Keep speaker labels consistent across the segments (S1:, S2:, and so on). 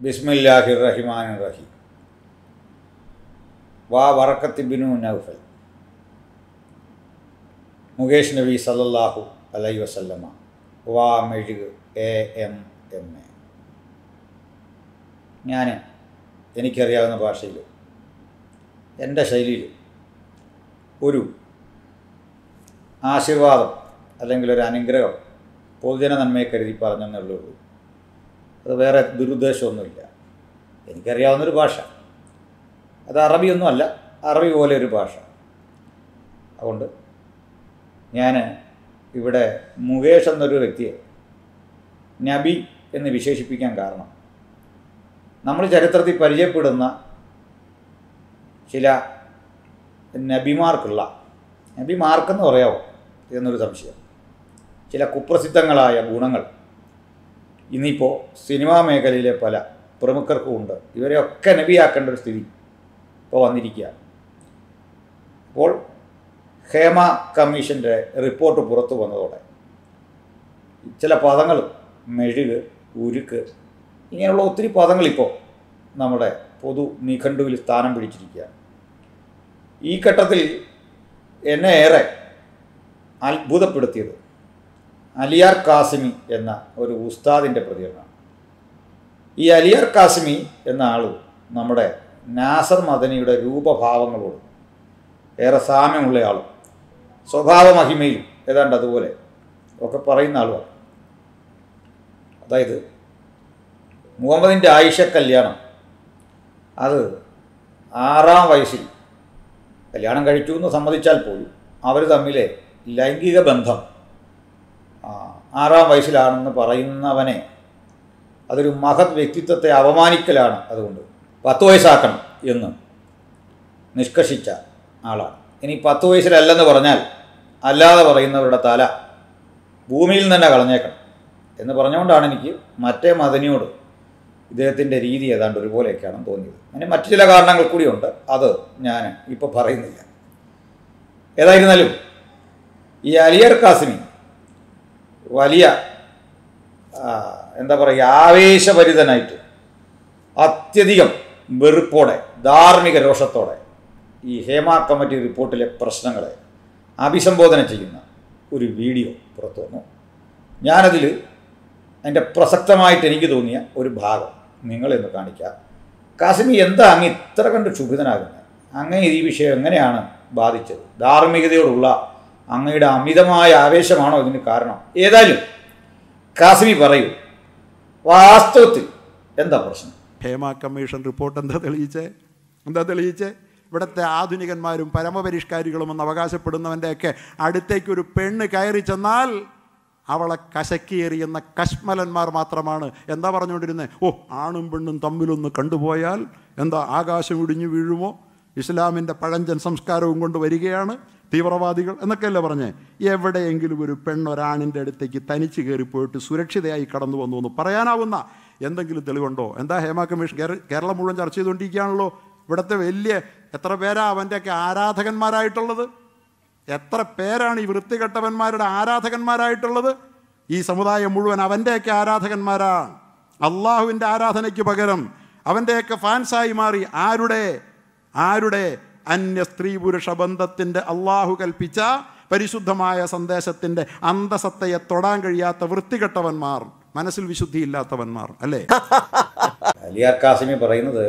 S1: ബിസ്മില്ലാഹി റഹിമാൻ റഹീം വാ വറക്കത്തിബിനു നൗഫൽ മുകേഷ് നബി സല്ലല്ലാഹു അലൈ വസല്ലമ വാ മെഴുക് എ എം എം എ ഞാൻ എനിക്കറിയാവുന്ന ഭാഷയിൽ എൻ്റെ ശൈലിയിൽ ഒരു ആശീർവാദം അല്ലെങ്കിൽ ഒരു അനുഗ്രഹം പൊതുജന നന്മയെ കരുതി പറഞ്ഞെന്നുള്ളൂ അത് വേറെ ദുരുദ്ദേശമൊന്നുമില്ല എനിക്കറിയാവുന്നൊരു ഭാഷ അത് അറബിയൊന്നുമല്ല അറബി പോലെ ഒരു ഭാഷ അതുകൊണ്ട് ഞാൻ ഇവിടെ മുകേഷ് എന്നൊരു വ്യക്തിയെ നബി എന്ന് വിശേഷിപ്പിക്കാൻ കാരണം നമ്മൾ ചരിത്രത്തിൽ പരിചയപ്പെടുന്ന ചില നബിമാർക്കുള്ള നബിമാർക്കെന്ന് പറയാമോ എന്നൊരു സംശയം ചില കുപ്രസിദ്ധങ്ങളായ ഗുണങ്ങൾ ഇന്നിപ്പോൾ സിനിമാ മേഖലയിലെ പല പ്രമുഖർക്കും ഉണ്ട് ഇവരെയൊക്കെ നബിയാക്കേണ്ട ഒരു സ്ഥിതി ഇപ്പോൾ വന്നിരിക്കുകയാണ് അപ്പോൾ ഹേമ കമ്മീഷൻ്റെ റിപ്പോർട്ട് പുറത്തു വന്നതോടെ ചില പദങ്ങൾ മെഴുക് ഉരുക്ക് ഇങ്ങനെയുള്ള ഒത്തിരി പദങ്ങളിപ്പോൾ നമ്മുടെ പൊതു നിഘണ്ടുവിൽ സ്ഥാനം പിടിച്ചിരിക്കുകയാണ് ഈ ഘട്ടത്തിൽ എന്നെ ഏറെ അത്ഭുതപ്പെടുത്തിയത് അലിയാർ കാസിമി എന്ന ഒരു ഉസ്താദിൻ്റെ പ്രതികരണമാണ് ഈ അലിയാർ കാസിമി എന്ന ആൾ നമ്മുടെ നാസർ മദനിയുടെ രൂപഭാവങ്ങളോട് ഏറെ സാമ്യമുള്ള ആളും സ്വഭാവ മഹിമയും ഏതാണ്ട് അതുപോലെ ഒക്കെ പറയുന്ന ആളുമാണ് അതായത് മുഹമ്മദിൻ്റെ ആയിഷ കല്യാണം അത് ആറാം വയസ്സിൽ കല്യാണം കഴിച്ചു എന്ന് സമ്മതിച്ചാൽ പോലും അവർ തമ്മിലെ ലൈംഗിക ബന്ധം ആറാം വയസ്സിലാണെന്ന് പറയുന്നവനെ അതൊരു മഹത് വ്യക്തിത്വത്തെ അപമാനിക്കലാണ് അതുകൊണ്ട് പത്ത് വയസ്സാക്കണം എന്ന് നിഷ്കർഷിച്ച ആളാണ് ഇനി പത്ത് വയസ്സിലല്ലെന്ന് പറഞ്ഞാൽ അല്ലാതെ പറയുന്നവരുടെ തല ഭൂമിയിൽ തന്നെ കളഞ്ഞേക്കണം എന്ന് പറഞ്ഞുകൊണ്ടാണ് എനിക്ക് മറ്റേ മദനിയോട് ഇദ്ദേഹത്തിൻ്റെ രീതി ഏതാണ്ട് ഒരുപോലെയൊക്കെയാണെന്ന് തോന്നിയത് അങ്ങനെ മറ്റു ചില കാരണങ്ങൾ കൂടിയുണ്ട് അത് ഞാൻ ഇപ്പോൾ പറയുന്നില്ല ഏതായിരുന്നാലും ഈ അലിയർ കാസിമി വലിയ എന്താ പറയുക ആവേശഭരിതനായിട്ട് അത്യധികം വെറുപ്പോടെ ധാർമ്മിക രോഷത്തോടെ ഈ ഹേമ കമ്മിറ്റി റിപ്പോർട്ടിലെ പ്രശ്നങ്ങളെ അഭിസംബോധന ചെയ്യുന്ന ഒരു വീഡിയോ പുറത്തു വന്നു ഞാനതിൽ അതിൻ്റെ പ്രസക്തമായിട്ട് എനിക്ക് തോന്നിയ ഒരു ഭാഗം നിങ്ങളെന്ന് കാണിക്കാം കാശ്മീർ എന്താ അങ്ങ് ഇത്ര കണ്ട് ക്ഷുഭിതനാകുന്നത് അങ്ങനെ ഈ വിഷയം എങ്ങനെയാണ് ബാധിച്ചത് ധാർമ്മികതയോടുള്ള അങ്ങയുടെ അമിതമായ ആവേശമാണോ ഇതിന് കാരണം ഏതായാലും കാശ്മീർ പറയൂ വാസ്തവത്തിൽ എന്താ പ്രശ്നം
S2: ഹേമ കമ്മീഷൻ റിപ്പോർട്ട് എന്താ തെളിയിച്ചേ എന്താ തെളിയിച്ചേ ഇവിടുത്തെ ആധുനികന്മാരും പരമപരിഷ്കാരികളും എന്ന് അവകാശപ്പെടുന്നവൻ്റെയൊക്കെ അടുത്തേക്ക് ഒരു പെണ്ണ് കയറി ചെന്നാൽ അവളെ കശക്കിയെറിയുന്ന കശ്മലന്മാർ മാത്രമാണ് എന്താ പറഞ്ഞുകൊണ്ടിരുന്നത് ഓ ആണും പെണ്ണും തമ്മിലൊന്ന് കണ്ടുപോയാൽ എന്താ ആകാശം ഇടിഞ്ഞു വീഴുമോ ഇസ്ലാമിൻ്റെ പഴഞ്ചൻ സംസ്കാരവും കൊണ്ട് വരികയാണ് തീവ്രവാദികൾ എന്നൊക്കെയല്ലേ പറഞ്ഞേ എവിടെയെങ്കിലും ഒരു പെണ്ണൊരാണിൻ്റെ അടുത്തേക്ക് തനിച്ച് കയറിപ്പോയിട്ട് സുരക്ഷിതയായി കടന്നു വന്നു എന്ന് പറയാനാവുന്ന എന്തെങ്കിലും തെളിവുണ്ടോ എന്താ ഹേമ കമ്മീഷൻ കേരളം മുഴുവൻ ചർച്ച ചെയ്തുകൊണ്ടിരിക്കുകയാണല്ലോ ഇവിടുത്തെ വലിയ എത്ര പേരാ അവൻ്റെയൊക്കെ ആരാധകന്മാരായിട്ടുള്ളത് എത്ര പേരാണ് ഈ വൃത്തികെട്ടവന്മാരുടെ ആരാധകന്മാരായിട്ടുള്ളത് ഈ സമുദായം മുഴുവൻ അവൻ്റെയൊക്കെ ആരാധകന്മാരാണ് അള്ളാഹുവിൻ്റെ ആരാധനയ്ക്ക് പകരം അവൻ്റെയൊക്കെ ഫാൻസായി മാറി ആരുടെ ആരുടെ അന്യ സ്ത്രീ പുരുഷ ബന്ധത്തിൻ്റെ അള്ളാഹു കൽപ്പിച്ച പരിശുദ്ധമായ സന്ദേശത്തിൻ്റെ അന്തസത്തയെ തൊടാൻ കഴിയാത്ത വൃത്തികെട്ടവന്മാർ മനസ്സിൽ വിശുദ്ധിയില്ലാത്തവന്മാർ അല്ലേ
S1: അലിയാർ കാസിമി പറയുന്നത്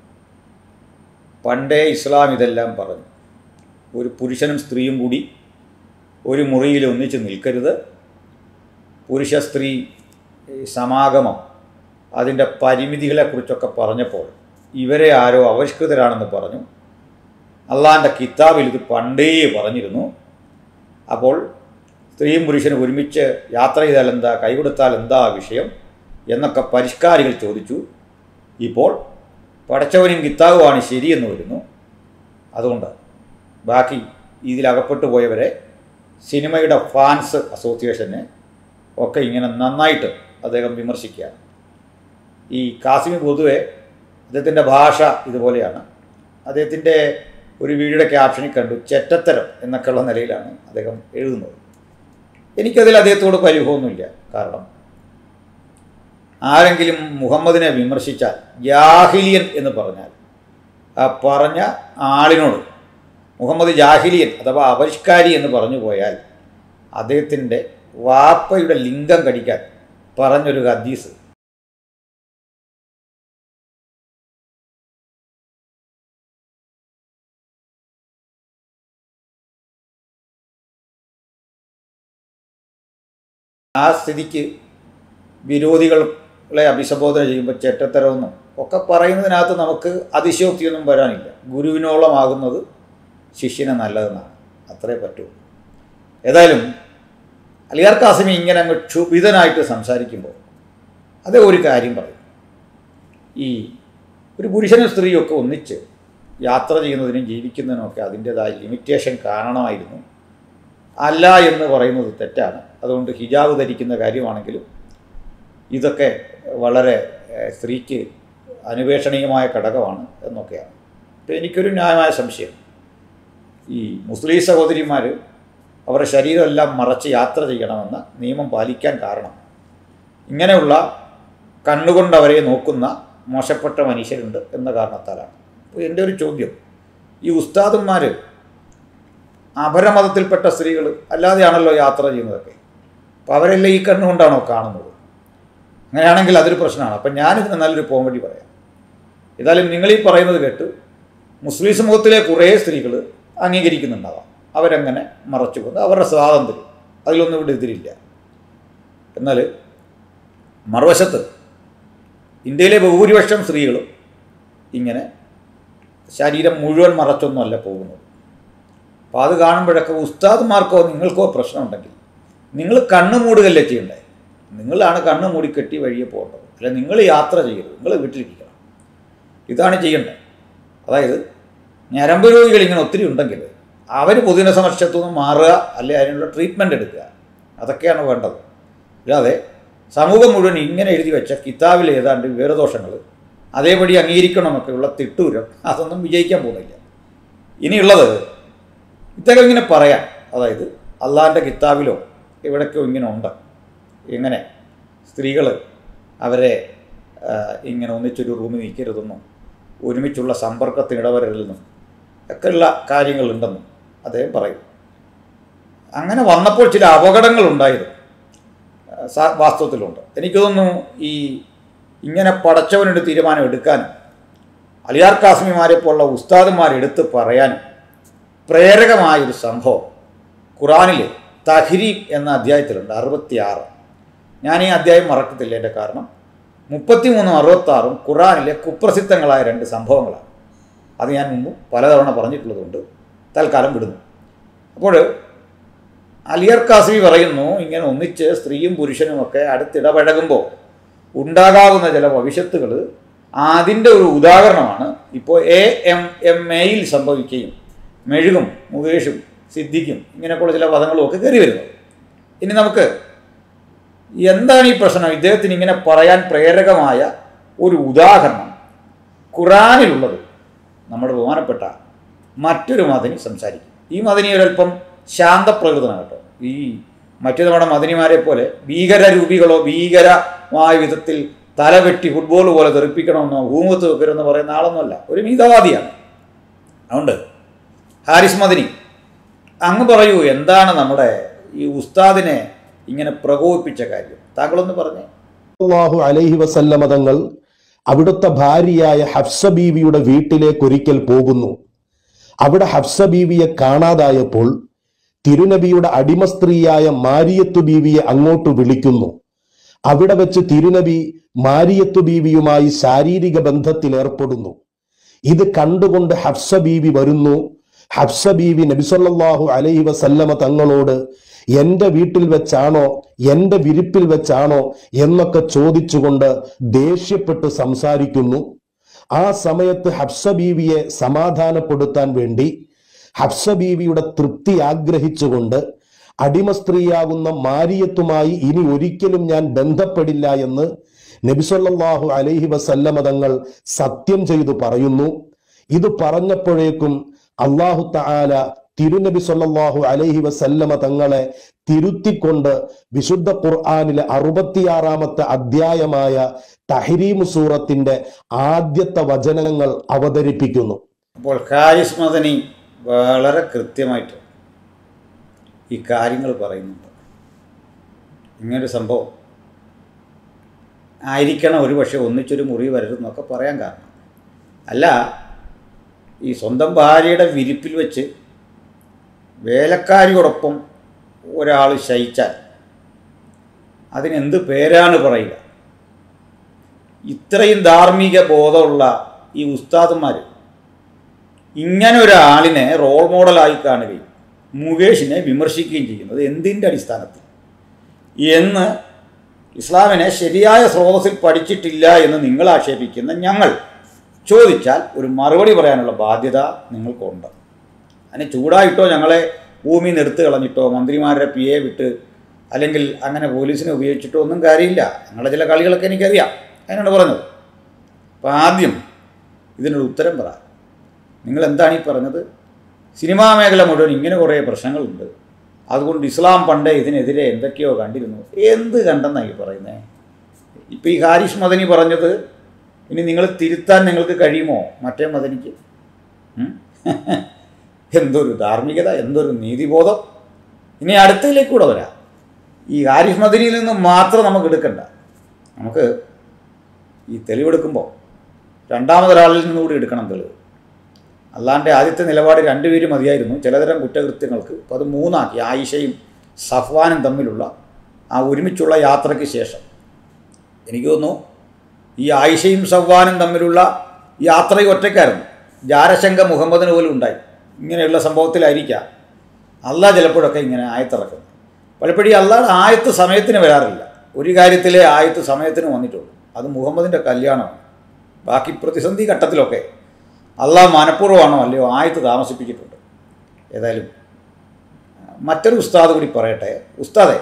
S1: പണ്ടേ ഇസ്ലാം ഇതെല്ലാം പറഞ്ഞു ഒരു പുരുഷനും സ്ത്രീയും കൂടി ഒരു മുറിയിൽ ഒന്നിച്ച് നിൽക്കരുത് പുരുഷ സ്ത്രീ സമാഗമം അതിൻ്റെ പരിമിതികളെക്കുറിച്ചൊക്കെ പറഞ്ഞപ്പോൾ ഇവരെ ആരോ ആവിഷ്കൃതരാണെന്ന് പറഞ്ഞു അള്ളാൻ്റെ കിതാബിൽ ഇത് പണ്ടേ പറഞ്ഞിരുന്നു അപ്പോൾ സ്ത്രീയും പുരുഷനും ഒരുമിച്ച് യാത്ര ചെയ്താൽ എന്താ കൈകൊടുത്താൽ എന്താ വിഷയം എന്നൊക്കെ പരിഷ്കാരികൾ ചോദിച്ചു ഇപ്പോൾ പടച്ചവനും കിതാവുമാണ് ശരിയെന്ന് വരുന്നു അതുകൊണ്ട് ബാക്കി ഇതിലകപ്പെട്ടു പോയവരെ സിനിമയുടെ ഫാൻസ് അസോസിയേഷനെ ഒക്കെ ഇങ്ങനെ നന്നായിട്ട് അദ്ദേഹം വിമർശിക്കുകയാണ് ഈ കാസിമി പൊതുവെ അദ്ദേഹത്തിൻ്റെ ഭാഷ ഇതുപോലെയാണ് അദ്ദേഹത്തിൻ്റെ ഒരു വീഡിയോയുടെ ക്യാപ്ഷനിൽ കണ്ടു ചെറ്റത്തരം എന്നൊക്കെയുള്ള നിലയിലാണ് അദ്ദേഹം എഴുതുന്നത് എനിക്കതിൽ അദ്ദേഹത്തോട് പരിഭവമൊന്നുമില്ല കാരണം ആരെങ്കിലും മുഹമ്മദിനെ വിമർശിച്ചാൽ ജാഹിലിയൻ എന്ന് പറഞ്ഞാൽ ആ പറഞ്ഞ ആളിനോട് മുഹമ്മദ് ജാഹിലിയൻ അഥവാ അപരിഷ്കാരി എന്ന് പറഞ്ഞു പോയാൽ അദ്ദേഹത്തിൻ്റെ വാപ്പയുടെ ലിംഗം കടിക്കാൻ പറഞ്ഞൊരു ഹദീസ് ആ സ്ഥിതിക്ക് വിരോധികളെ അഭിസംബോധന ചെയ്യുമ്പോൾ ചേറ്റത്തരമെന്നും ഒക്കെ പറയുന്നതിനകത്ത് നമുക്ക് അതിശയോക്തിയൊന്നും വരാനില്ല ഗുരുവിനോളമാകുന്നത് ശിഷ്യന് നല്ലതെന്നാണ് അത്രേ പറ്റൂ ഏതായാലും അലിയാർ കാസിമി ഇങ്ങനെ അങ്ങ് ക്ഷുഭിതനായിട്ട് സംസാരിക്കുമ്പോൾ അതേ ഒരു കാര്യം പറയും ഈ ഒരു പുരുഷനും സ്ത്രീയൊക്കെ ഒന്നിച്ച് യാത്ര ചെയ്യുന്നതിനും ജീവിക്കുന്നതിനും ഒക്കെ അതിൻ്റെതായ ലിമിറ്റേഷൻ കാണണമായിരുന്നു അല്ല എന്ന് പറയുന്നത് തെറ്റാണ് അതുകൊണ്ട് ഹിജാബ് ധരിക്കുന്ന കാര്യമാണെങ്കിലും ഇതൊക്കെ വളരെ ഏഹ്, സ്ത്രീക്ക് അനുപേക്ഷണീയമായ ഘടകമാണ് എന്നൊക്കെയാണ് അപ്പോൾ എനിക്കൊരു ന്യായമായ സംശയം ഈ മുസ്ലിം സഹോദരിമാർ അവരുടെ ശരീരമെല്ലാം മറച്ച് യാത്ര ചെയ്യണമെന്ന നിയമം പാലിക്കാൻ കാരണം ഇങ്ങനെയുള്ള കണ്ണുകൊണ്ട് അവരെ നോക്കുന്ന മോശപ്പെട്ട മനുഷ്യരുണ്ട് എന്ന കാരണത്താലാണ് അപ്പോൾ എൻ്റെ ഒരു ചോദ്യം ഈ ഉസ്താദന്മാർ അപരമതത്തിൽപ്പെട്ട സ്ത്രീകൾ അല്ലാതെയാണല്ലോ യാത്ര ചെയ്യുന്നതൊക്കെ അപ്പോൾ അവരെല്ലാം ഈ കണ്ണുകൊണ്ടാണോ കാണുന്നത് അങ്ങനെയാണെങ്കിൽ അതൊരു പ്രശ്നമാണ് അപ്പം ഞാനിതിന് നല്ലൊരു പോംവഴി പറയാം ഏതായാലും നിങ്ങൾ ഈ പറയുന്നത് കേട്ട് മുസ്ലിം സമൂഹത്തിലെ കുറേ സ്ത്രീകൾ അംഗീകരിക്കുന്നുണ്ടാവാം അവരങ്ങനെ മറച്ചു പോകുന്നത് അവരുടെ സ്വാതന്ത്ര്യം അതിലൊന്നും ഇവിടെ എതിരില്ല എന്നാൽ മറുവശത്ത് ഇന്ത്യയിലെ ബഹുഭൂരിപക്ഷം സ്ത്രീകളും ഇങ്ങനെ ശരീരം മുഴുവൻ മറച്ചൊന്നുമല്ല പോകുന്നത് അപ്പോൾ അത് കാണുമ്പോഴൊക്കെ ഉസ്താദ്മാർക്കോ നിങ്ങൾക്കോ പ്രശ്നമുണ്ടെങ്കിൽ നിങ്ങൾ കണ്ണ് മൂടുകയല്ലേ ചെയ്യണ്ടേ നിങ്ങളാണ് കണ്ണ് മൂടി കെട്ടി വഴിയെ പോകേണ്ടത് അല്ല നിങ്ങൾ യാത്ര ചെയ്യരുത് നിങ്ങൾ വീട്ടിലിരിക്കണം ഇതാണ് ചെയ്യേണ്ടത് അതായത് ഞരമ്പ് രോഗികൾ ഇങ്ങനെ ഒത്തിരി ഉണ്ടെങ്കിൽ അവർ പൊതുജന സമക്ഷത്തു നിന്ന് മാറുക അല്ലെ അതിനുള്ള ട്രീറ്റ്മെൻറ്റ് എടുക്കുക അതൊക്കെയാണ് വേണ്ടത് അല്ലാതെ സമൂഹം മുഴുവൻ ഇങ്ങനെ എഴുതി വെച്ച കിതാബിൽ ഏതാണ്ട് വിവരദോഷങ്ങൾ അതേപടി അംഗീകരിക്കണമെന്നൊക്കെയുള്ള തിട്ടൂരം അതൊന്നും വിജയിക്കാൻ പോകുന്നില്ല ഇനിയുള്ളത് ഇദ്ദേഹം ഇങ്ങനെ പറയാം അതായത് അള്ളാഹിൻ്റെ കിതാബിലോ എവിടേക്കോ ഇങ്ങനെ ഉണ്ട് ഇങ്ങനെ സ്ത്രീകൾ അവരെ ആ, ഇങ്ങനെ ഒന്നിച്ചൊരു റൂമിൽ നിൽക്കരുതെന്നും ഒരുമിച്ചുള്ള സമ്പർക്കത്തിന് ഇടവരരുതെന്നും ഒക്കെയുള്ള കാര്യങ്ങളുണ്ടെന്നും അദ്ദേഹം പറയും അങ്ങനെ വന്നപ്പോൾ ചില അപകടങ്ങളുണ്ടായിരുന്നു ആ, സാ- വാസ്തവത്തിലുണ്ട് എനിക്ക് തോന്നുന്നു ഈ ഇങ്ങനെ പടച്ചവനൊരു തീരുമാനം എടുക്കാനും അലിയാർ കാസ്മിമാരെ പോലുള്ള ഉസ്താദന്മാർ എടുത്ത് പറയാനും പ്രേരകമായൊരു സംഭവം ഖുറാനിൽ തഹ്രീം എന്ന അധ്യായത്തിലുണ്ട് അറുപത്തിയാറ് ഞാൻ ഈ അധ്യായം മറക്കത്തില്ല എൻ്റെ കാരണം മുപ്പത്തിമൂന്നും അറുപത്താറും ഖുറാനിലെ കുപ്രസിദ്ധങ്ങളായ രണ്ട് സംഭവങ്ങളാണ് അത് ഞാൻ മുമ്പ് പലതവണ പറഞ്ഞിട്ടുള്ളതുകൊണ്ട് തൽക്കാലം വിടുന്നു അപ്പോൾ അലിയർ കാസിമി പറയുന്നു ഇങ്ങനെ ഒന്നിച്ച് സ്ത്രീയും പുരുഷനുമൊക്കെ അടുത്തിടപഴകുമ്പോൾ ഉണ്ടാകാവുന്ന ചില ഭവിഷ്യത്തുകൾ അതിൻ്റെ ഒരു ഉദാഹരണമാണ് ഇപ്പോൾ എ എം എം എയിൽ സംഭവിക്കുകയും മെഴുകും മുകേഷും സിദ്ധിക്കും ഇങ്ങനെയൊക്കെയുള്ള ചില പദങ്ങളും ഒക്കെ കയറി വരുന്നത് ഇനി നമുക്ക് എന്താണ് ഈ പ്രശ്നം ഇദ്ദേഹത്തിന് ഇങ്ങനെ പറയാൻ പ്രേരകമായ ഒരു ഉദാഹരണം ഖുറാനിലുള്ളത് നമ്മുടെ ബഹുമാനപ്പെട്ട മറ്റൊരു മദനി സംസാരിക്കും ഈ മദനി ഒരല്പം ശാന്തപ്രകൃതനാണ് കേട്ടോ ഈ മറ്റു നമ്മുടെ മദനിമാരെ പോലെ ഭീകരരൂപികളോ ഭീകരമായ വിധത്തിൽ തലവെട്ടി ഫുട്ബോൾ പോലെ തെറിപ്പിക്കണമെന്നോ ഭൂമത്ത് വെക്കരുതെന്ന് പറയുന്ന ആളൊന്നുമല്ല ഒരു മിതവാദിയാണ് അതുകൊണ്ട് ഹാരിസ് മദനി അങ്ങ് പറയൂ എന്താണ് നമ്മുടെ ഈ ഉസ്താദിനെ ഇങ്ങനെ പ്രകോപിപ്പിച്ച കാര്യം താങ്കളൊന്ന് പറഞ്ഞേ
S3: അള്ളാഹു അലൈഹി വസല്ലമ തങ്ങൾ അവിടുത്തെ ഭാര്യയായ ഹഫ്സ ബീവിയുടെ വീട്ടിലേക്ക് ഒരിക്കൽ പോകുന്നു അവിടെ ഹഫ്സ ബീവിയെ കാണാതായപ്പോൾ തിരുനബിയുടെ അടിമ സ്ത്രീയായ മാരിയത്തു ബീവിയെ അങ്ങോട്ട് വിളിക്കുന്നു അവിടെ വെച്ച് തിരുനബി മാരിയത്തു ബീവിയുമായി ശാരീരിക ബന്ധത്തിൽ ഏർപ്പെടുന്നു ഇത് കണ്ടുകൊണ്ട് ഹഫ്സ ബീവി വരുന്നു ഹഫ്സ ബീവി നബിസല്ലാഹു അലൈഹി വസല്ലമ തങ്ങളോട് എന്റെ വീട്ടിൽ വെച്ചാണോ എന്റെ വിരിപ്പിൽ വെച്ചാണോ എന്നൊക്കെ ചോദിച്ചുകൊണ്ട് ദേഷ്യപ്പെട്ട് സംസാരിക്കുന്നു ആ സമയത്ത് ഹഫ്സ ബീവിയെ സമാധാനപ്പെടുത്താൻ വേണ്ടി ഹഫ്സ ബീവിയുടെ തൃപ്തി ആഗ്രഹിച്ചുകൊണ്ട് അടിമ സ്ത്രീയാകുന്ന മാരിയത്തുമായി ഇനി ഒരിക്കലും ഞാൻ ബന്ധപ്പെടില്ല എന്ന് നബിസല്ലാഹു അലൈഹി വസല്ലമ തങ്ങൾ സത്യം ചെയ്തു പറയുന്നു ഇത് പറഞ്ഞപ്പോഴേക്കും അള്ളാഹു തആല തിരുനബി സല്ലല്ലാഹു അലൈഹി വസല്ലമ തങ്ങളെ തിരുത്തിക്കൊണ്ട് വിശുദ്ധ ഖുർആനിലെ അറുപത്തിയാറാമത്തെ അധ്യായമായ തഹരീമു സൂറത്തിന്റെ ആദ്യത്തെ വചനങ്ങൾ അവതരിപ്പിക്കുന്നു
S1: അപ്പോൾ ഹാരിസ് മദനി വളരെ കൃത്യമായിട്ട് ഈ കാര്യങ്ങൾ പറയുന്നുണ്ട് ഇങ്ങനൊരു സംഭവം ആയിരിക്കണം ഒരു പക്ഷേ ഒന്നിച്ചൊരു മുറി വരരുതെന്നൊക്കെ പറയാൻ കാരണം അല്ല ഈ സ്വന്തം ഭാര്യയുടെ വിരിപ്പിൽ വെച്ച് വേലക്കാരിയോടൊപ്പം ഒരാൾ ശയിച്ചാൽ അതിനെന്ത് പേരാണ് പറയുക ഇത്രയും ധാർമ്മിക ബോധമുള്ള ഈ ഉസ്താദന്മാർ ഇങ്ങനെ ഒരാളിനെ റോൾ മോഡലായി കാണുകയും മുകേഷിനെ വിമർശിക്കുകയും ചെയ്യുന്നത് എന്തിൻ്റെ അടിസ്ഥാനത്തിൽ എന്ന് ഇസ്ലാമിനെ ശരിയായ സ്രോതസ്സിൽ പഠിച്ചിട്ടില്ല എന്ന് നിങ്ങൾ ആക്ഷേപിക്കുന്ന ഞങ്ങൾ ചോദിച്ചാൽ ഒരു മറുപടി പറയാനുള്ള ബാധ്യത നിങ്ങൾക്കുണ്ട് അതിന് ചൂടായിട്ടോ ഞങ്ങളെ ഭൂമി എടുത്തു കളഞ്ഞിട്ടോ മന്ത്രിമാരുടെ പി എ വിട്ട് അല്ലെങ്കിൽ അങ്ങനെ പോലീസിനെ ഉപയോഗിച്ചിട്ടോ ഒന്നും കാര്യമില്ല ഞങ്ങളുടെ ചില കളികളൊക്കെ എനിക്കറിയാം അതിനാണ് പറഞ്ഞത് അപ്പോൾ ആദ്യം ഇതിനൊരു ഉത്തരം പറ നിങ്ങൾ എന്താണ് ഈ പറഞ്ഞത് സിനിമാ മേഖല മുഴുവൻ ഇങ്ങനെ കുറേ പ്രശ്നങ്ങളുണ്ട് അതുകൊണ്ട് ഇസ്ലാം പണ്ടേ ഇതിനെതിരെ എന്തൊക്കെയോ കണ്ടിരുന്നു എന്ത് കണ്ടെന്നാണ് ഈ പറയുന്നത് ഇപ്പോൾ ഈ ഹാരിഷ് മദനി പറഞ്ഞത് ഇനി നിങ്ങൾ തിരുത്താൻ നിങ്ങൾക്ക് കഴിയുമോ മറ്റേ മദനിക്ക് ഉം? എന്തൊരു ധാർമ്മികത എന്തൊരു നീതിബോധം ഇനി അടുത്തതിലേക്ക് കൂടെ വരാം ഈ ഹാരിഷ് മദനിയിൽ നിന്ന് മാത്രം നമുക്ക് എടുക്കണ്ട നമുക്ക് ഈ തെളിവെടുക്കുമ്പോൾ രണ്ടാമതൊരാളിൽ നിന്നുകൂടി എടുക്കണം തെളിവ് അല്ലാണ്ട് ആദ്യത്തെ നിലപാട് രണ്ടുപേരും മതിയായിരുന്നു ചിലതരം കുറ്റകൃത്യങ്ങൾക്ക് അപ്പോൾ അത് മൂന്നാക്കി ആയിഷയും സഫ്വാനും തമ്മിലുള്ള ആ ഒരുമിച്ചുള്ള യാത്രയ്ക്ക് ശേഷം എനിക്ക് തോന്നുന്നു ഈ ആയിഷയും സഫ്വാനും തമ്മിലുള്ള യാത്രയും ഒറ്റയ്ക്കായിരുന്നു ജാരശങ്ക മുഹമ്മദിന് പോലും ഉണ്ടായി ഇങ്ങനെയുള്ള സംഭവത്തിലായിരിക്കാം അള്ളാഹ് ചിലപ്പോഴൊക്കെ ഇങ്ങനെ ആയത്തിറക്കുന്നത് പലപ്പോഴും ഈ അള്ളാഹ് ആയത്ത് സമയത്തിന് വരാറില്ല ഒരു കാര്യത്തിലെ ആയത്ത് സമയത്തിന് വന്നിട്ടുള്ളൂ അത് മുഹമ്മദിൻ്റെ കല്യാണമാണ് ബാക്കി പ്രതിസന്ധി ഘട്ടത്തിലൊക്കെ അള്ളാഹ് മനഃപൂർവ്വമാണോ അല്ലയോ ആയത്ത് താമസിപ്പിച്ചിട്ടുണ്ട് ഏതായാലും മറ്റൊരു ഉസ്താദ് കൂടി പറയട്ടെ ഉസ്താദെ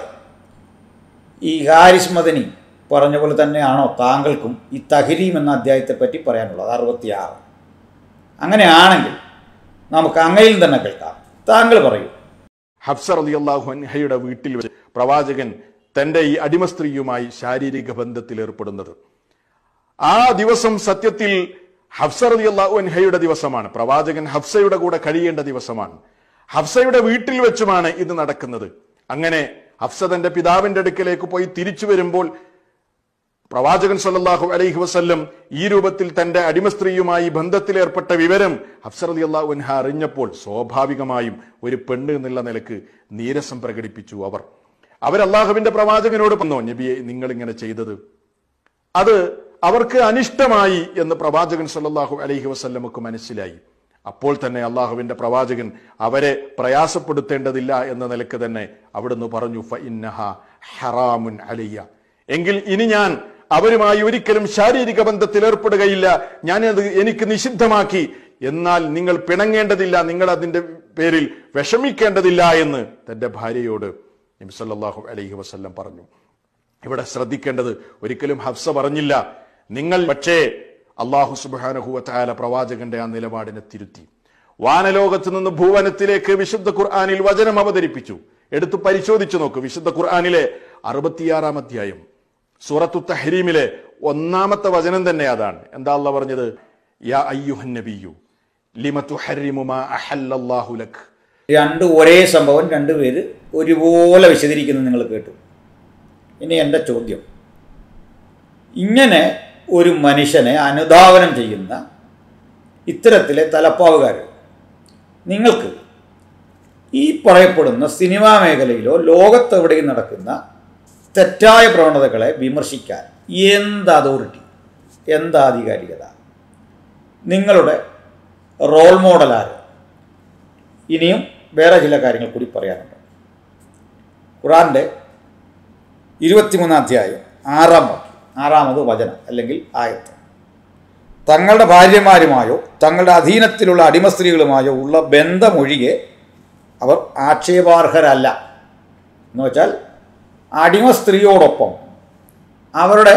S1: ഈ ഹാരിസ് മദനി പറഞ്ഞ പോലെ തന്നെയാണോ താങ്കൾക്കും ഈ തഹരീം എന്ന അധ്യായത്തെ പറ്റി പറയാനുള്ളത് അറുപത്തിയാറ് അങ്ങനെയാണെങ്കിൽ നമുക്ക് അങ്ങയിൽ തന്നെ കേൾക്കാം താങ്കൾ പറയൂ
S4: ഹഫ്സ റളിയല്ലാഹു അൻഹയുടെ വീട്ടിൽ വെച്ച് പ്രവാചകൻ തന്റെ ഈ അടിമ സ്ത്രീയുമായി ശാരീരിക ബന്ധത്തിൽ ഏർപ്പെടുന്നത് ആ ദിവസം സത്യത്തിൽ ഹഫ്സ റളിയല്ലാഹു അൻഹയുടെ ദിവസമാണ് പ്രവാചകൻ ഹഫ്സയുടെ കൂടെ കഴിയേണ്ട ദിവസമാണ് ഹഫ്സയുടെ വീട്ടിൽ വെച്ചുമാണ് ഇത് നടക്കുന്നത് അങ്ങനെ ഹഫ്സ തന്റെ പിതാവിന്റെ അടുക്കലേക്ക് പോയി തിരിച്ചു വരുമ്പോൾ പ്രവാചകൻ സല്ലല്ലാഹു അലൈഹി വസല്ലം ഈ രൂപത്തിൽ തന്റെ അടിമ സ്ത്രീയുമായി ബന്ധത്തിലേർപ്പെട്ട വിവരം ഹഫ്സർ അലി അള്ളാഹു അൻഹ അറിഞ്ഞപ്പോൾ സ്വാഭാവികമായും ഒരു പെണ്ണ് എന്നുള്ള നിലക്ക് നീരസം പ്രകടിപ്പിച്ചു അവർ അവർ അള്ളാഹുവിന്റെ പ്രവാചകനോട് പറഞ്ഞോ നബിയെ നിങ്ങൾ ഇങ്ങനെ ചെയ്തത് അത് അവർക്ക് അനിഷ്ടമായി എന്ന് പ്രവാചകൻ സല്ലല്ലാഹു അലൈഹി വസല്ലമക്ക് മനസ്സിലായി അപ്പോൾ തന്നെ അള്ളാഹുവിന്റെ പ്രവാചകൻ അവരെ പ്രയാസപ്പെടുത്തേണ്ടതില്ല എന്ന നിലക്ക് തന്നെ അവിടുന്ന് പറഞ്ഞു ഫ ഇന്നഹ ഹറാമുൻ അലയ്യ എങ്കിൽ ഇനി ഞാൻ അവരുമായി ഒരിക്കലും ശാരീരിക ബന്ധത്തിൽ ഏർപ്പെടുകയില്ല ഞാനത് എനിക്ക് നിഷിദ്ധമാക്കി എന്നാൽ നിങ്ങൾ പിണങ്ങേണ്ടതില്ല നിങ്ങൾ അതിന്റെ പേരിൽ വിഷമിക്കേണ്ടതില്ല എന്ന് തന്റെ ഭാര്യയോട് നബി സല്ലല്ലാഹു അലൈഹി വസല്ലം പറഞ്ഞു ഇവിടെ ശ്രദ്ധിക്കേണ്ടത് ഒരിക്കലും ഹഫ്സ പറഞ്ഞില്ല നിങ്ങൾ പക്ഷേ അള്ളാഹു സുബാനഹുവത്തായ പ്രവാചകന്റെ ആ നിലപാടിനെ തിരുത്തി വാനലോകത്ത് നിന്ന് ഭൂവനത്തിലേക്ക് വിശുദ്ധ ഖുർആാനിൽ വചനം അവതരിപ്പിച്ചു എടുത്തു പരിശോധിച്ചു നോക്കൂ വിശുദ്ധ ഖുർആാനിലെ അറുപത്തിയാറാം അധ്യായം സൂറത്തു തഹരീമിലെ ഒന്നാമത്തെ വചനം തന്നെ അതാണ് എന്താ അല്ല പറഞ്ഞത് യാ അയ്യുഹൻ നബിയു ലിമ തുഹരിമു മാ അഹല്ലല്ലാഹു ലക്
S1: രണ്ട് ഒരേ സംഭവം രണ്ടുപേര് ഒരുപോലെ വിശദീകരിക്കുന്നത് നിങ്ങൾ കേട്ടു ഇനി എൻ്റെ ചോദ്യം ഇങ്ങനെ ഒരു മനുഷ്യനെ അനുധാവനം ചെയ്യുന്ന ഇത്തരത്തിലെ തലപ്പാവുകാർ നിങ്ങൾക്ക് ഈ പറയപ്പെടുന്ന സിനിമാ മേഖലയിലോ ലോകത്തെവിടെയും നടക്കുന്ന തെറ്റായ പ്രവണതകളെ വിമർശിക്കാൻ എന്ത് അതോറിറ്റി എന്ത് ആധികാരികത നിങ്ങളുടെ റോൾ മോഡൽ ആര് ഇനിയും വേറെ ചില കാര്യങ്ങൾ കൂടി പറയാനുണ്ട് ഖുറാൻ്റെ ഇരുപത്തിമൂന്നാം അധ്യായം ആറാം വാക്യം ആറാമത് വചനം അല്ലെങ്കിൽ ആയത്ത് തങ്ങളുടെ ഭാര്യമാരുമായോ തങ്ങളുടെ അധീനത്തിലുള്ള അടിമ സ്ത്രീകളുമായോ ഉള്ള ബന്ധമൊഴികെ അവർ ആക്ഷേപാർഹരല്ല എന്ന് വെച്ചാൽ അടിമ സ്ത്രീയോടൊപ്പം അവരുടെ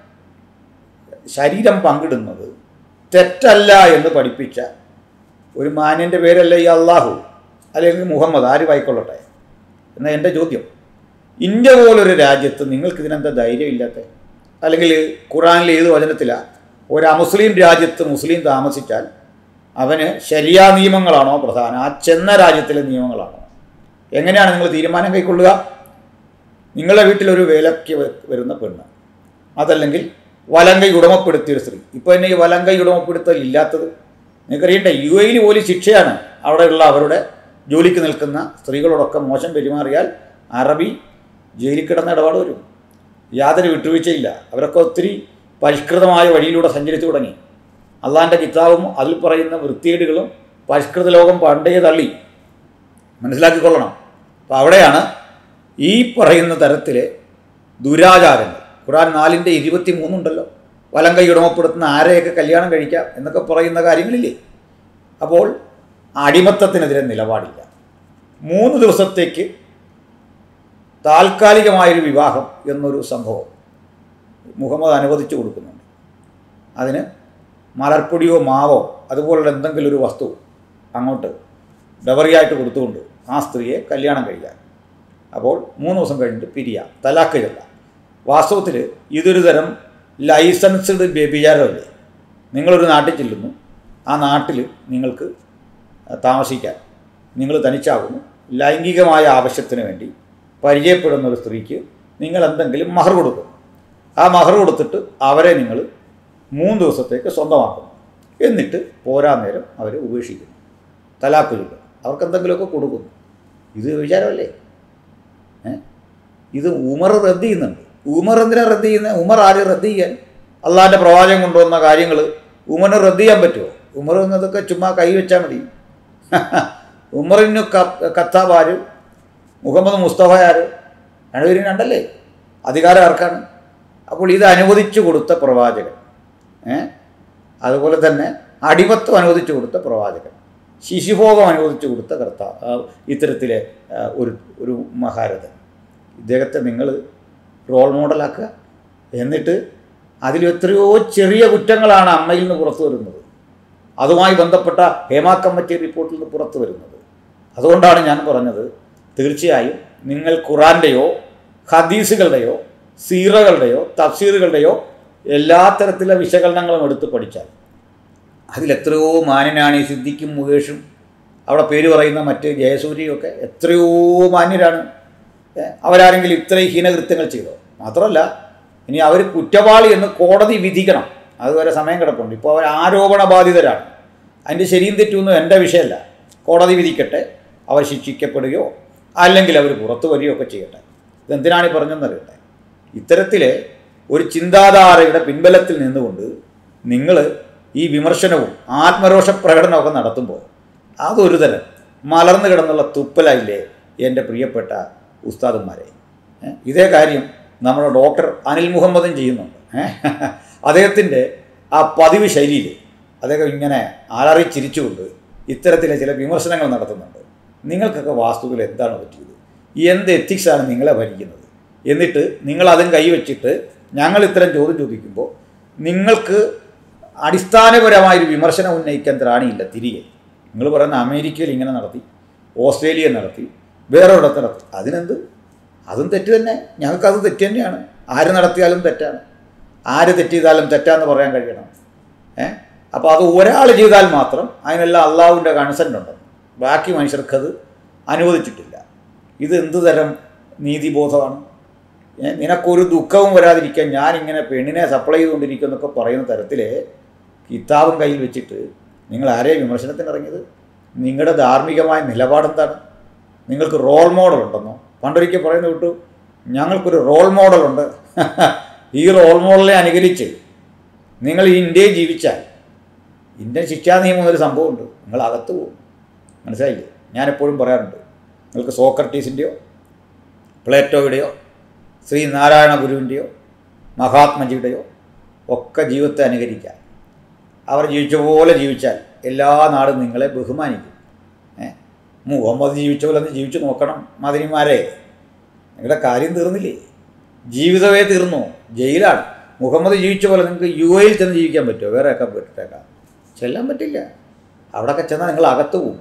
S1: ശരീരം പങ്കിടുന്നത് തെറ്റല്ല എന്ന് പഠിപ്പിച്ച ഒരു മാന്യൻ്റെ പേരല്ല ഈ അള്ളാഹു അല്ലെങ്കിൽ മുഹമ്മദ് ആര് വായിക്കൊള്ളട്ടെ എന്ന എൻ്റെ ചോദ്യം ഇന്ത്യ പോലൊരു രാജ്യത്ത് നിങ്ങൾക്ക് ഇതിനെന്താ ധൈര്യമില്ലാത്ത അല്ലെങ്കിൽ ഖുറാനിൽ ഏത് വചനത്തിലാണ് ഒരു അമുസ്ലിം രാജ്യത്ത് മുസ്ലിം താമസിച്ചാൽ അവന് ശരിയാ നിയമങ്ങളാണോ പ്രധാനം ആ ചെന്ന രാജ്യത്തിലെ നിയമങ്ങളാണോ എങ്ങനെയാണ് നിങ്ങൾ തീരുമാനം കൈക്കൊള്ളുക നിങ്ങളുടെ വീട്ടിലൊരു വേലയ്ക്ക് വ- വരുന്ന പെണ്ണ് അതല്ലെങ്കിൽ വലങ്കൈ ഉടമപ്പെടുത്തിയൊരു സ്ത്രീ ഇപ്പോൾ തന്നെ ഈ വലങ്കൈ ഉടമപ്പെടുത്തൽ ഇല്ലാത്തത് നിങ്ങൾക്കറിയണ്ടേ യു എയിൽ പോലും ശിക്ഷയാണ് അവിടെയുള്ള അവരുടെ ജോലിക്ക് നിൽക്കുന്ന സ്ത്രീകളോടൊക്കെ മോശം പെരുമാറിയാൽ അറബി ജയിലിൽ കിടന്ന ഇടപാട് വരും യാതൊരു വിട്ടുവീഴ്ചയില്ല അവരൊക്കെ ഒത്തിരി പരിഷ്കൃതമായ വഴിയിലൂടെ സഞ്ചരിച്ചു തുടങ്ങി അള്ളാൻ്റെ കിതാബും അതിൽ പറയുന്ന വൃത്തികേടുകളും പരിഷ്കൃത ലോകം പണ്ടേ തള്ളി മനസ്സിലാക്കിക്കൊള്ളണം അപ്പോൾ അവിടെയാണ് ഈ പറയുന്ന തരത്തിലെ ദുരാചാരങ്ങൾ ഖുറാൻ നാലിൻ്റെ ഇരുപത്തി മൂന്നുണ്ടല്ലോ വലം കൈ ഉടമപ്പെടുത്തുന്ന ആരെയൊക്കെ കല്യാണം കഴിക്കാം എന്നൊക്കെ പറയുന്ന കാര്യങ്ങളില്ലേ അപ്പോൾ അടിമത്തത്തിനെതിരെ നിലപാടില്ല മൂന്ന് ദിവസത്തേക്ക് താൽക്കാലികമായൊരു വിവാഹം എന്നൊരു സംഭവം മുഹമ്മദ് അനുവദിച്ചു കൊടുക്കുന്നുണ്ട് അതിന് മലർപ്പൊടിയോ മാവോ അതുപോലുള്ള എന്തെങ്കിലും ഒരു വസ്തു അങ്ങോട്ട് ഡബറിയായിട്ട് കൊടുത്തുകൊണ്ട് ആ സ്ത്രീയെ കല്യാണം കഴിക്കാം അപ്പോൾ മൂന്ന് ദിവസം കഴിഞ്ഞിട്ട് പിരിയാം തലാക്ക് ചെല്ലാം വാസ്തവത്തിൽ ഇതൊരു തരം ലൈസൻസ്ഡ് വ്യഭിചാരമല്ലേ നിങ്ങളൊരു നാട്ടിൽ ചെല്ലുന്നു ആ നാട്ടിൽ നിങ്ങൾക്ക് താമസിക്കാൻ നിങ്ങൾ തനിച്ചാകുന്നു ലൈംഗികമായ ആവശ്യത്തിന് വേണ്ടി പരിചയപ്പെടുന്ന ഒരു സ്ത്രീക്ക് നിങ്ങൾ എന്തെങ്കിലും മഹർ കൊടുക്കുന്നു ആ മഹർ കൊടുത്തിട്ട് അവരെ നിങ്ങൾ മൂന്ന് ദിവസത്തേക്ക് സ്വന്തമാക്കുന്നു എന്നിട്ട് പോരാ നേരം അവരെ ഉപേക്ഷിക്കുന്നു തലാക്ക് ചൊല്ലും അവർക്ക് എന്തെങ്കിലുമൊക്കെ കൊടുക്കുന്നു ഇത് വിചാരമല്ലേ ഏ? ഇത് ഉമർ റദ്ദ് ചെയ്യുന്നുണ്ട് ഉമർ എന്തിനാ റദ്ദ് ചെയ്യുന്നത് ഉമർ ആര് റദ്ദ് ചെയ്യാൻ അള്ളാഹിൻ്റെ പ്രവാചകം കൊണ്ടുവന്ന കാര്യങ്ങൾ ഉമറിന് റദ്ദ് ചെയ്യാൻ പറ്റുമോ ഉമർ എന്നതൊക്കെ ചുമ്മാ കൈ വെച്ചാൽ മതി ഉമറിന് കത്താബ് ആര് മുഹമ്മദ് മുസ്തഫ ആര് രണ്ടുപേരും രണ്ടല്ലേ അധികാരം ആർക്കാണ് അപ്പോൾ ഇത് അനുവദിച്ചു കൊടുത്ത പ്രവാചകൻ ഏ അതുപോലെ തന്നെ അടിമത്വം അനുവദിച്ചു കൊടുത്ത പ്രവാചകൻ ശിശുഭോഗം അനുവദിച്ചു കൊടുത്ത കർത്ത ഇത്തരത്തിലെ ആ, ഒരു ഒരു മഹാരഥൻ ഇദ്ദേഹത്തെ നിങ്ങൾ റോൾ മോഡലാക്കുക എന്നിട്ട് അതിൽ എത്രയോ ചെറിയ കുറ്റങ്ങളാണ് അമ്മയിൽ നിന്ന് പുറത്തു വരുന്നത് അതുമായി ബന്ധപ്പെട്ട ഹേമ കമ്മിറ്റി റിപ്പോർട്ടിൽ നിന്ന് പുറത്തു വരുന്നത് അതുകൊണ്ടാണ് ഞാൻ പറഞ്ഞത് തീർച്ചയായും നിങ്ങൾ ഖുറാൻ്റെയോ ഹദീസുകളുടെയോ സീറകളുടെയോ തഫ്സീറുകളുടെയോ എല്ലാ തരത്തിലുള്ള വിശകലനങ്ങളും എടുത്ത് പഠിച്ചാൽ അതിലെത്രയോ മാന്യനാണ് ഈ സിദ്ദിഖും മുകേഷും അവിടെ പേര് പറയുന്ന മറ്റ് ജയസൂര്യയും ഒക്കെ എത്രയോ മാന്യരാണ് ഏ, അവരാരെങ്കിലും ഇത്രയും ഹീനകൃത്യങ്ങൾ ചെയ്തോ മാത്രമല്ല ഇനി അവർ കുറ്റവാളി എന്ന് കോടതി വിധിക്കണം അതുവരെ സമയം കിടപ്പുണ്ട് ഇപ്പോൾ അവർ ആരോപണ ബാധിതരാണ് അതിൻ്റെ ശരിയും തെറ്റുമൊന്നും എൻ്റെ വിഷയമല്ല കോടതി വിധിക്കട്ടെ അവർ ശിക്ഷിക്കപ്പെടുകയോ അല്ലെങ്കിൽ അവർ പുറത്തു വരികയോ ഒക്കെ ചെയ്യട്ടെ ഇതെന്തിനാണ് ഈ പറഞ്ഞതെന്നറിയട്ടെ ഇത്തരത്തിലെ ഒരു ചിന്താധാരയുടെ പിൻബലത്തിൽ നിന്നുകൊണ്ട് നിങ്ങൾ ഈ വിമർശനവും ആത്മരോഷ പ്രകടനമൊക്കെ നടത്തുമ്പോൾ അതൊരു തരം മലർന്നു കിടന്നുള്ള തുപ്പലായില്ലേ എൻ്റെ പ്രിയപ്പെട്ട ഉസ്താദന്മാരെ ഏ? ഇതേ കാര്യം നമ്മുടെ ഡോക്ടർ അനിൽ മുഹമ്മദും ചെയ്യുന്നുണ്ട് ഏ? അദ്ദേഹത്തിൻ്റെ ആ പതിവ് ശൈലിയിൽ അദ്ദേഹം ഇങ്ങനെ അലറി ചിരിച്ചുകൊണ്ട് ഇത്തരത്തിലെ ചില വിമർശനങ്ങൾ നടത്തുന്നുണ്ട് നിങ്ങൾക്കൊക്കെ വാസ്തുവിൽ എന്താണ് പറ്റിയത് എന്ത് എത്തിക്സാണ് നിങ്ങളെ ഭരിക്കുന്നത് എന്നിട്ട് നിങ്ങൾ അതും കൈവച്ചിട്ട് ഞങ്ങൾ ഇത്തരം ചോദ്യം ചോദിക്കുമ്പോൾ നിങ്ങൾക്ക് അടിസ്ഥാനപരമായൊരു വിമർശനം ഉന്നയിക്കാൻ ത്രാണിയില്ല തിരികെ നിങ്ങൾ പറയുന്ന അമേരിക്കയിൽ ഇങ്ങനെ നടത്തി ഓസ്ട്രേലിയ നടത്തി വേറെ ഇടത്ത് നടത്തി അതിനെന്ത് അതും തെറ്റ് തന്നെ ഞങ്ങൾക്കത് തെറ്റ് തന്നെയാണ് ആര് നടത്തിയാലും തെറ്റാണ് ആര് തെറ്റ് ചെയ്താലും തെറ്റാന്ന് പറയാൻ കഴിയണം ഏ അപ്പോൾ അത് ഒരാൾ ചെയ്താൽ മാത്രം അതിനെല്ലാം അള്ളാഹുവിൻ്റെ കൺസെൻ്റ് ഉണ്ട് ബാക്കി മനുഷ്യർക്കത് അനുവദിച്ചിട്ടില്ല ഇത് എന്ത് തരം നീതിബോധമാണ് ഏ, നിനക്കൊരു ദുഃഖവും വരാതിരിക്കാൻ ഞാനിങ്ങനെ പെണ്ണിനെ സപ്ലൈ ചെയ്തുകൊണ്ടിരിക്കും എന്നൊക്കെ പറയുന്ന തരത്തിൽ കിതാബും കയ്യിൽ വെച്ചിട്ട് നിങ്ങൾ ആരെയും വിമർശനത്തിന് ഇറങ്ങിയത് നിങ്ങളുടെ ധാർമ്മികമായ നിലപാടെന്താണ് നിങ്ങൾക്ക് റോൾ മോഡൽ ഉണ്ടെന്നോ പണ്ടൊരിക്കൽ പറയുന്ന വിട്ടു ഞങ്ങൾക്കൊരു റോൾ മോഡലുണ്ട് ഈ റോൾ മോഡലിനെ അനുകരിച്ച് നിങ്ങൾ ഈ ഇന്ത്യയിൽ ജീവിച്ചാൽ ഇന്ത്യൻ ശിക്ഷാ നിയമം എന്നൊരു സംഭവമുണ്ട് നിങ്ങൾ അകത്ത് പോകും മനസ്സിലായില്ലേ ഞാനെപ്പോഴും പറയാറുണ്ട് നിങ്ങൾക്ക് സോക്രട്ടീസിൻ്റെയോ പ്ലേറ്റോയുടെയോ ശ്രീ നാരായണ ഗുരുവിൻ്റെയോ മഹാത്മജിയുടെയോ ഒക്കെ ജീവിതത്തെ അനുകരിക്കാം അവർ ജീവിച്ച പോലെ ജീവിച്ചാൽ എല്ലാ നാടും നിങ്ങളെ ബഹുമാനിക്കും ഏ മുഹമ്മദ് ജീവിച്ച പോലെ ഒന്ന് ജീവിച്ചു നോക്കണം മദനിമാരെ നിങ്ങളുടെ കാര്യം തീർന്നില്ലേ ജീവിതമേ തീർന്നു ജയിലാണ് മുഹമ്മദ് ജീവിച്ച പോലെ നിങ്ങൾക്ക് യു എയിൽ ചെന്ന് ജീവിക്കാൻ പറ്റുമോ വേറെ ഒക്കെ പറ്റേക്കാം ചെല്ലാൻ പറ്റില്ല അവിടെയൊക്കെ ചെന്നാൽ നിങ്ങൾ അകത്ത് പോകും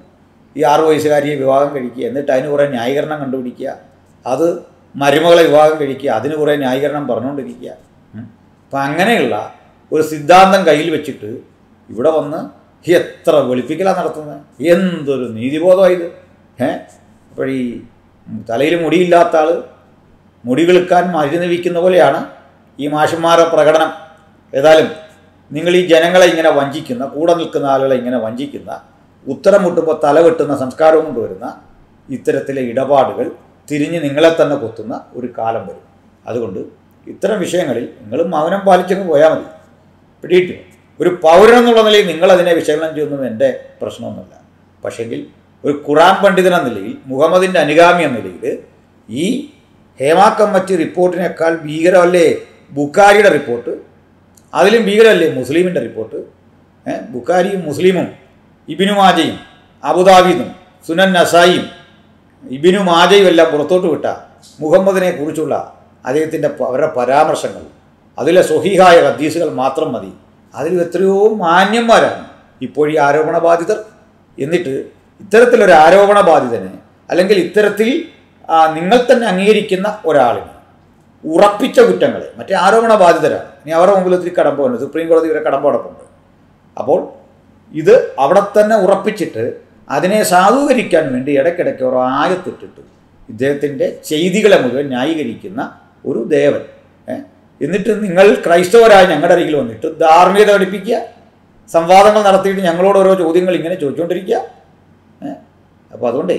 S1: ഈ ആറു വയസ്സുകാരിയെ വിവാഹം കഴിക്കുക എന്നിട്ട് അതിന് കുറേ ന്യായീകരണം കണ്ടുപിടിക്കുക അത് മരുമകളെ വിവാഹം കഴിക്കുക അതിന് കുറേ ന്യായീകരണം പറഞ്ഞുകൊണ്ടിരിക്കുക ഉം. അപ്പം അങ്ങനെയുള്ള ഒരു സിദ്ധാന്തം കയ്യിൽ വെച്ചിട്ട് ഇവിടെ വന്ന് എത്ര വെളുപ്പിക്കലാണ് നടത്തുന്നത് എന്തൊരു നീതിബോധമാണ് ഇത് ഏ അപ്പോൾ ഈ തലയിൽ മുടിയില്ലാത്ത ആൾ മുടി കിളുക്കാൻ മരുന്ന് വിൽക്കുന്ന പോലെയാണ് ഈ മാഷന്മാരുടെ പ്രകടനം ഏതായാലും നിങ്ങൾ ഈ ജനങ്ങളെ ഇങ്ങനെ വഞ്ചിക്കുന്ന കൂടെ നിൽക്കുന്ന ആളുകളെ ഇങ്ങനെ വഞ്ചിക്കുന്ന ഉത്തരം മുട്ടുമ്പോൾ തല വെട്ടുന്ന സംസ്കാരവും കൊണ്ടുവരുന്ന ഇത്തരത്തിലെ ഇടപാടുകൾ തിരിഞ്ഞ് നിങ്ങളെ തന്നെ കൊത്തുന്ന ഒരു കാലം വരും അതുകൊണ്ട് ഇത്തരം വിഷയങ്ങളിൽ നിങ്ങൾ മൗനം പാലിച്ചങ്ങ് പോയാൽ മതി പിടിയിട്ടു ഒരു പൗരൻ എന്നുള്ള നിലയിൽ നിങ്ങളതിനെ വിശകലനം ചെയ്യുന്നത് എൻ്റെ പ്രശ്നമൊന്നുമില്ല പക്ഷെങ്കിൽ ഒരു ഖുറാൻ പണ്ഡിതൻ എന്ന നിലയിൽ മുഹമ്മദിൻ്റെ അനുഗാമി എന്ന നിലയിൽ ഈ ഹേമ കമ്മിറ്റി റിപ്പോർട്ടിനേക്കാൾ ഭീകരമല്ലേ ബുക്കാരിയുടെ റിപ്പോർട്ട് അതിലും ഭീകരമല്ലേ മുസ്ലിമിൻ്റെ റിപ്പോർട്ട് ഏ ബുക്കാരിയും മുസ്ലിമും ഇബിനു മാജയും അബുദാബിന്നും സുനൻ നസായിയും ഇബിനു മാജയും എല്ലാം പുറത്തോട്ട് വിട്ട മുഹമ്മദിനെ കുറിച്ചുള്ള അദ്ദേഹത്തിൻ്റെ പ- അവരുടെ പരാമർശങ്ങൾ അതിലെ സ്വഹീഹായ ഹദീസുകൾ മാത്രം മതി അതിൽ എത്രയോ മാന്യന്മാരാണ് ഇപ്പോഴീ ആരോപണ ബാധിതർ എന്നിട്ട് ഇത്തരത്തിലൊരു ആരോപണ ബാധിതനെ അല്ലെങ്കിൽ ഇത്തരത്തിൽ ആ, നിങ്ങൾ തന്നെ അംഗീകരിക്കുന്ന ഒരാളിന് ഉറപ്പിച്ച കുറ്റങ്ങളെ മറ്റേ ആരോപണ ബാധിതരാണ് ഇനി അവരുടെ മുമ്പിൽ ഒത്തിരി കടമ്പുണ്ട് സുപ്രീം കോടതി ഇവരെ കടമ്പോടൊപ്പുണ്ട് അപ്പോൾ ഇത് അവിടെ തന്നെ ഉറപ്പിച്ചിട്ട് അതിനെ സാധൂകരിക്കാൻ വേണ്ടി ഇടയ്ക്കിടയ്ക്ക് ഓരോ ആയത്തിട്ടിട്ട് ഇദ്ദേഹത്തിൻ്റെ ചെയ്തികളെ മുഴുവൻ ന്യായീകരിക്കുന്ന ഒരു ദേവൻ ഏ? എന്നിട്ട് നിങ്ങൾ ക്രൈസ്തവരായ ഞങ്ങളുടെ അരികിൽ വന്നിട്ട് ധാർമ്മികത പഠിപ്പിക്കുക സംവാദങ്ങൾ നടത്തിയിട്ട് ഞങ്ങളോട് ഓരോ ചോദ്യങ്ങൾ ഇങ്ങനെ ചോദിച്ചുകൊണ്ടിരിക്കുക ഏ? അപ്പോൾ അതുകൊണ്ടേ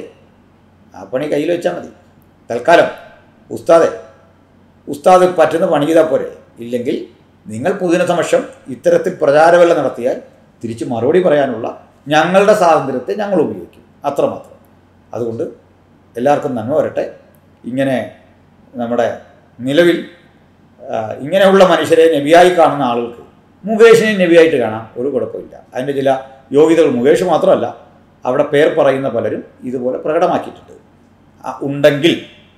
S1: ആ പണി കയ്യിൽ വെച്ചാൽ മതി തൽക്കാലം ഉസ്താദെ ഉസ്താദ് പറ്റുന്ന പണി ചെയ്താൽ പോരെ ഇല്ലെങ്കിൽ നിങ്ങൾ പൊതുജന സമക്ഷം ഇത്തരത്തിൽ പ്രചാരവേല നടത്തിയാൽ തിരിച്ച് മറുപടി പറയാനുള്ള ഞങ്ങളുടെ സ്വാതന്ത്ര്യത്തെ ഞങ്ങൾ ഉപയോഗിക്കും അത്രമാത്രം അതുകൊണ്ട് എല്ലാവർക്കും നന്മ വരട്ടെ ഇങ്ങനെ നമ്മുടെ നിലവിൽ ആ, ഇങ്ങനെയുള്ള മനുഷ്യരെ നബിയായി കാണുന്ന ആളുകൾക്ക് മുകേഷിനെ നബിയായിട്ട് കാണാം ഒരു കുഴപ്പമില്ല അതിൻ്റെ ചില യോഗ്യതകൾ മുകേഷ് മാത്രമല്ല അവിടെ പേർ പറയുന്ന പലരും ഇതുപോലെ പ്രകടമാക്കിയിട്ടുണ്ട് ആ, ഉണ്ടെങ്കിൽ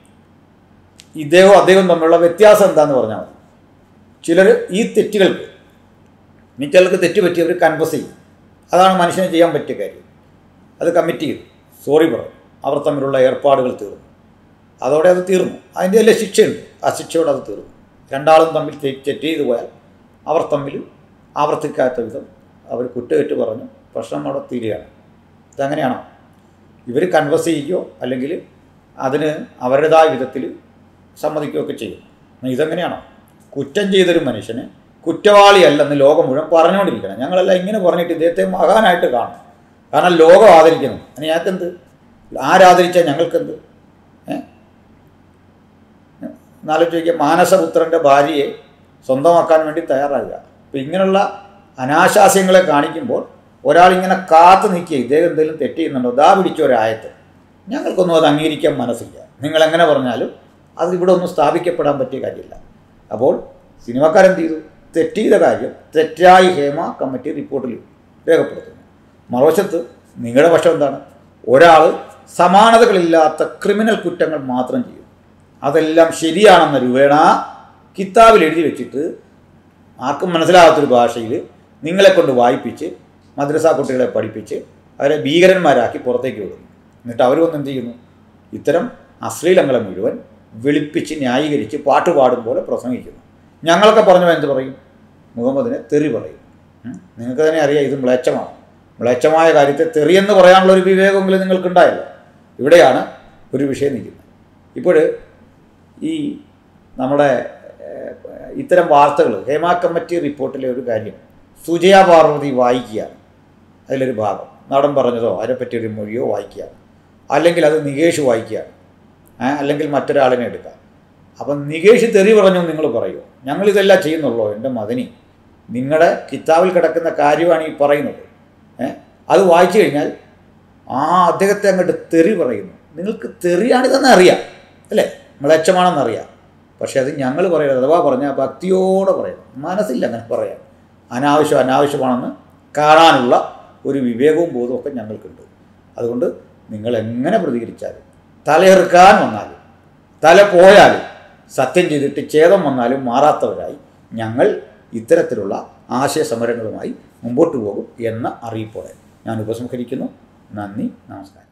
S1: ഇദ്ദേഹവും അദ്ദേഹവും തമ്മിലുള്ള വ്യത്യാസം എന്താണെന്ന് പറഞ്ഞാൽ മതി ചിലർ ഈ തെറ്റുകൾക്ക് ഇനി ചിലർക്ക് തെറ്റ് പറ്റിയവർ കൺഫസ് ചെയ്യും അതാണ് മനുഷ്യന് ചെയ്യാൻ പറ്റിയ കാര്യം അത് കമ്മിറ്റ് ചെയ്തു സോറി പറഞ്ഞു അവർ തമ്മിലുള്ള ഏർപ്പാടുകൾ തീർന്നു അതോടെ അത് തീർന്നു അതിൻ്റെ എല്ലാ ശിക്ഷയുണ്ട് ആ ശിക്ഷയോടെ അത് തീർന്നു രണ്ടാളും തമ്മിൽ തെ- തെറ്റ് ചെയ്തു പോയാൽ അവർ തമ്മിൽ ആവർത്തിക്കാത്ത വിധം അവർ കുറ്റകെട്ട് പറഞ്ഞു പ്രശ്നം അവിടെ തീരുകയാണ് ഇതങ്ങനെയാണോ ഇവർ കൺവസ് ചെയ്യുകയോ അല്ലെങ്കിൽ അതിന് അവരുടേതായ വിധത്തിൽ സമ്മതിക്കുകയൊക്കെ ചെയ്യും എന്നാ ഇതെങ്ങനെയാണോ കുറ്റം ചെയ്തൊരു മനുഷ്യന് കുറ്റവാളിയല്ലെന്ന് ലോകം മുഴുവൻ പറഞ്ഞുകൊണ്ടിരിക്കണം ഞങ്ങളെല്ലാം ഇങ്ങനെ പറഞ്ഞിട്ട് ഇദ്ദേഹത്തെ മഹാനായിട്ട് കാണും കാരണം ലോകം ആദരിക്കണം അതിന് ഞങ്ങൾക്കെന്ത് ആരാദരിച്ചാൽ ഞങ്ങൾക്കെന്ത് ഏ എന്നാലോചിക്കുക മാനസപുത്രൻ്റെ ഭാര്യയെ സ്വന്തമാക്കാൻ വേണ്ടി തയ്യാറാകുക അപ്പം ഇങ്ങനെയുള്ള അനാശാസ്യങ്ങളെ കാണിക്കുമ്പോൾ ഒരാളിങ്ങനെ കാത്തു നിൽക്കുക ഇദ്ദേഹം എന്തെങ്കിലും തെറ്റ് ചെയ്യുന്നുണ്ടോ ദാ പിടിച്ച ഒരായത്ത് ഞങ്ങൾക്കൊന്നും അത് അംഗീകരിക്കാൻ മനസ്സില്ല നിങ്ങളെങ്ങനെ പറഞ്ഞാലും അത് ഇവിടെ ഒന്നും സ്ഥാപിക്കപ്പെടാൻ പറ്റിയ കാര്യമില്ല അപ്പോൾ സിനിമക്കാരെന്ത് ചെയ്തു തെറ്റ് ചെയ്ത കാര്യം തെറ്റായി ഹേമ കമ്മിറ്റി റിപ്പോർട്ടിൽ രേഖപ്പെടുത്തുന്നു മറുവശത്ത് നിങ്ങളുടെ പക്ഷം എന്താണ് ഒരാൾ സമാനതകളില്ലാത്ത ക്രിമിനൽ കുറ്റങ്ങൾ മാത്രം ചെയ്യും അതെല്ലാം ശരിയാണെന്ന രൂപേണ കിതാബിൽ എഴുതി വെച്ചിട്ട് ആർക്കും മനസ്സിലാകാത്തൊരു ഭാഷയിൽ നിങ്ങളെ കൊണ്ട് വായിപ്പിച്ച് മദ്രസ കുട്ടികളെ പഠിപ്പിച്ച് അവരെ ഭീകരന്മാരാക്കി പുറത്തേക്ക് വിടുന്നു എന്നിട്ട് അവർ വന്ന് എന്ത് ചെയ്യുന്നു ഇത്തരം അശ്ലീലങ്ങളെ മുഴുവൻ വെളുപ്പിച്ച് ന്യായീകരിച്ച് പാട്ട് പാടും പോലെ പ്രസംഗിക്കുന്നു ഞങ്ങളൊക്കെ പറഞ്ഞു എന്ത് പറയും മുഹമ്മദിനെ തെറി പറയും ഉം? നിങ്ങൾക്ക് തന്നെ അറിയാം ഇത് മ്ലേച്ഛമാണ് മ്ലേച്ഛമായ കാര്യത്തെ തെറിയെന്ന് പറയാനുള്ള ഒരു വിവേകമെങ്കിലും നിങ്ങൾക്കുണ്ടായല്ലോ ഇവിടെയാണ് ഒരു വിഷയം നിൽക്കുന്നത് ഇപ്പോൾ ഈ നമ്മുടെ ഏഹ്, ഇത്തരം വാർത്തകൾ ഹേമ കമ്മിറ്റി റിപ്പോർട്ടിലെ ഒരു കാര്യം സുജയ പാർവതി വായിക്കുകയാണ് അതിലൊരു ഭാഗം നടൻ പറഞ്ഞതോ അതിനെപ്പറ്റി ഒരു മൊഴിയോ വായിക്കുകയാണ് അല്ലെങ്കിൽ അത് നികേഷ് വായിക്കുകയാണ് ഏ, അല്ലെങ്കിൽ മറ്റൊരാളിനെ എടുക്കാം അപ്പം നികേഷ് തെറി പറഞ്ഞു എന്ന് നിങ്ങൾ പറയുമോ ഞങ്ങളിതെല്ലാം ചെയ്യുന്നുള്ളൂ എൻ്റെ മദനി നിങ്ങളുടെ കിതാബിൽ കിടക്കുന്ന കാര്യമാണ് ഈ പറയുന്നത് ഏ അത് വായിച്ചു കഴിഞ്ഞാൽ ആ അദ്ദേഹത്തെ അങ്ങോട്ട് തെറി പറയുന്നു നിങ്ങൾക്ക് തെറിയാണിതെന്ന് അറിയാം അല്ലേ മ്ലേച്ഛമാണെന്നറിയാം പക്ഷെ അത് ഞങ്ങൾ പറയരുത് അഥവാ പറഞ്ഞാൽ ഭക്തിയോടെ പറയണം മനസ്സില്ല അങ്ങനെ പറയാൻ അനാവശ്യം അനാവശ്യമാണെന്ന് കാണാനുള്ള ഒരു വിവേകവും ബോധവും ഒക്കെ ഞങ്ങൾക്കുണ്ട് അതുകൊണ്ട് നിങ്ങൾ എങ്ങനെ പ്രതികരിച്ചാലും തലയെറുക്കാൻ വന്നാലും തല പോയാലും സത്യം ചെയ്തിട്ട് ഛേദം വന്നാലും മാറാത്തവരായി ഞങ്ങൾ ഇത്തരത്തിലുള്ള ആശയ സമരങ്ങളുമായി മുമ്പോട്ട് പോകും എന്ന അറിയിപ്പോടെ ഞാൻ ഉപസംഹരിക്കുന്നു നന്ദി നമസ്കാരം